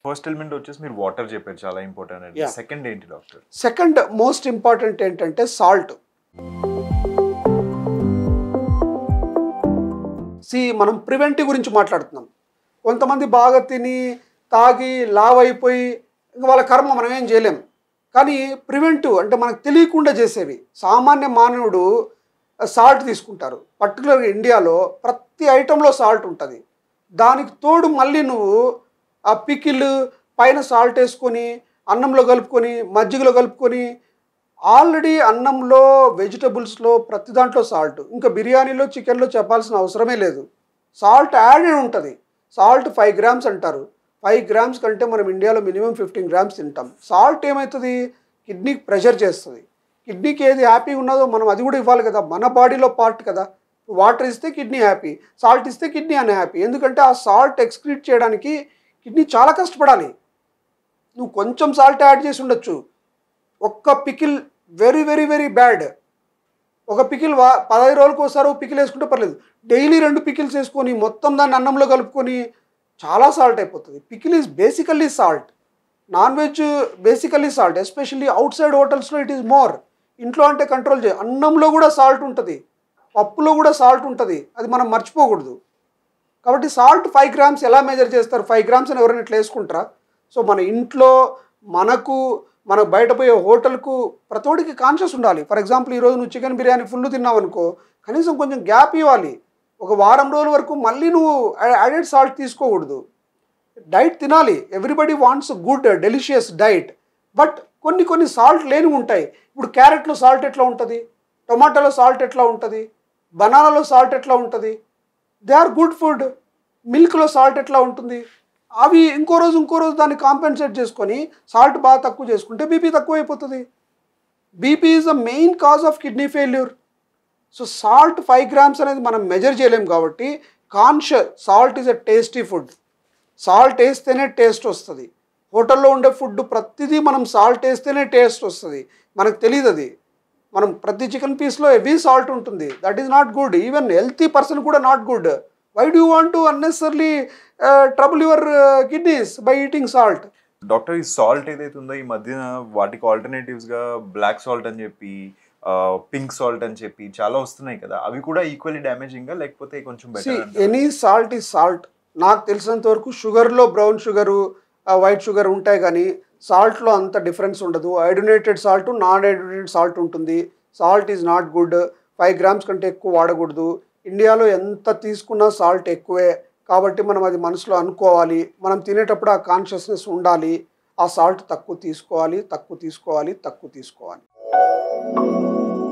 First element వచ్చేసి మీరు water చెప్పారు చాలా ఇంపార్టెంట్ అండి Yeah. సెకండ్ ఏంటి డాక్టర్ సెకండ్ మోస్ట్ ఇంపార్టెంట్ ఏంటంటే సాల్ట్ సి మనం ప్రివెంటివ్ గురించి మాట్లాడుతున్నాం కొంతమంది బాగా తిని తాగి లావ్ అయిపోయి ఇంకా వాళ్ళ కర్మ మనం ఏం చేయలేం కానీ ప్రివెంటివ్ అంటే మనకు తెలియకుండా చేసేవి సామాన్య మానవుడు సాల్ట్ తీసుకుంటారు పర్టికులర్గా ఇండియాలో ప్రతి ఐటెంలో సాల్ట్ ఉంటుంది దానికి తోడు మళ్ళీ నువ్వు ఆ పికిల్ పైన సాల్ట్ వేసుకొని అన్నంలో కలుపుకొని మజ్జిగలో కలుపుకొని ఆల్రెడీ అన్నంలో వెజిటబుల్స్లో ప్రతి దాంట్లో సాల్ట్ ఇంకా బిర్యానీలో చికెన్లో చెప్పాల్సిన అవసరమే లేదు సాల్ట్ యాడెడ్ ఉంటుంది సాల్ట్ ఫైవ్ గ్రామ్స్ అంటారు ఫైవ్ గ్రామ్స్ కంటే మనం ఇండియాలో మినిమం ఫిఫ్టీన్ గ్రామ్స్ తింటాం సాల్ట్ ఏమవుతుంది కిడ్నీకి ప్రెషర్ చేస్తుంది కిడ్నీకి ఏది హ్యాపీ ఉన్నదో మనం అది కూడా ఇవ్వాలి కదా మన బాడీలో పార్ట్ కదా వాటర్ ఇస్తే కిడ్నీ హ్యాపీ సాల్ట్ ఇస్తే కిడ్నీ అనే హ్యాపీ ఎందుకంటే ఆ సాల్ట్ ఎక్స్క్రీట్ చేయడానికి కిడ్నీ చాలా కష్టపడాలి నువ్వు కొంచెం సాల్ట్ యాడ్ చేసి ఉండొచ్చు ఒక్క pickle very very very bad ఒక పికిల్ వా పదహైదు రోజులకు ఒకసారి ఒక పికిల్ వేసుకుంటే పర్లేదు డైలీ రెండు పికిల్స్ వేసుకొని మొత్తం దాన్ని అన్నంలో కలుపుకొని చాలా సాల్ట్ అయిపోతుంది pickle is basically salt non veg basically salt especially outside హోటల్స్లో ఇట్ ఈస్ మోర్ ఇంట్లో అంటే కంట్రోల్ చేయ అన్నంలో కూడా సాల్ట్ ఉంటుంది పప్పులో కూడా సాల్ట్ ఉంటుంది అది మనం మర్చిపోకూడదు కాబట్టి సాల్ట్ ఫైవ్ గ్రామ్స్ ఎలా మెజర్ చేస్తారు ఫైవ్ గ్రామ్స్ అని ఎవరైనా ఇట్లా వేసుకుంటారా సో మన ఇంట్లో మనకు మనకు బయట పోయే హోటల్కు ప్రతోడికి కాన్షియస్ ఉండాలి ఫర్ ఎగ్జాంపుల్ ఈరోజు నువ్వు చికెన్ బిర్యానీ ఫుల్ తిన్నావు అనుకో కనీసం కొంచెం గ్యాప్ ఇవ్వాలి ఒక వారం రోజుల వరకు మళ్ళీ నువ్వు యాడెడ్ సాల్ట్ తీసుకోకూడదు డైట్ తినాలి everybody wants good delicious diet but కొన్ని కొన్ని సాల్ట్ లేనివి ఉంటాయి ఇప్పుడు క్యారెట్లో సాల్ట్ ఎట్లా ఉంటుంది టొమాటోలో సాల్ట్ ఎట్లా ఉంటుంది బనానాలో సాల్ట్ ఎట్లా ఉంటుంది దే ఆర్ గుడ్ ఫుడ్ మిల్క్లో సాల్ట్ ఎట్లా ఉంటుంది అవి ఇంకో రోజు ఇంకో రోజు దాన్ని కాంపెన్సేట్ చేసుకొని సాల్ట్ బాగా తక్కువ చేసుకుంటే బీపీ తక్కువ అయిపోతుంది BP is the main cause of kidney failure so salt five grams అనేది మనం మెజర్ చేయలేం కాబట్టి conscious salt is a tasty food salt వేస్తేనే టేస్ట్ వస్తుంది హోటల్లో ఉండే ఫుడ్ ప్రతిదీ మనం సాల్ట్ వేస్తేనే టేస్ట్ వస్తుంది మనకు తెలియదు అది మనం ప్రతి చికెన్ పీస్లో హెవీ సాల్ట్ ఉంటుంది that is not good even healthy person కూడా not good why do want to unnecessarily trouble your kidneys by eating salt doctor ఈ సాల్ట్ ఏదైతే ఉందో ఈ మధ్యన వాటికి ఆల్టర్నేటివ్స్ గా బ్లాక్ సాల్ట్ అని చెప్పి పింక్ సాల్ట్ అని చెప్పి చాలా వస్తున్నాయి కదా అవి కూడా ఈక్వల్లీ డ్యామేజింగ్ గా లేకపోతే కొంచెం సి better any salt is salt నాకు తెలిసినంత వరకు షుగర్లో బ్రౌన్ షుగరు వైట్ షుగర్ ఉంటాయి కానీ సాల్ట్లో అంత డిఫరెన్స్ ఉండదు iodinated salt non iodinated salt ఉంటుంది salt is not good five grams కంటే ఎక్కువ వాడకూడదు ఇండియాలో ఎంత తీసుకున్నా సాల్ట్ ఎక్కువే కాబట్టి మనం అది మనసులో అనుకోవాలి మనం తినేటప్పుడు ఆ కాన్షియస్నెస్ ఉండాలి ఆ సాల్ట్ తక్కువ తీసుకోవాలి తక్కువ తీసుకోవాలి తక్కువ తీసుకోవాలి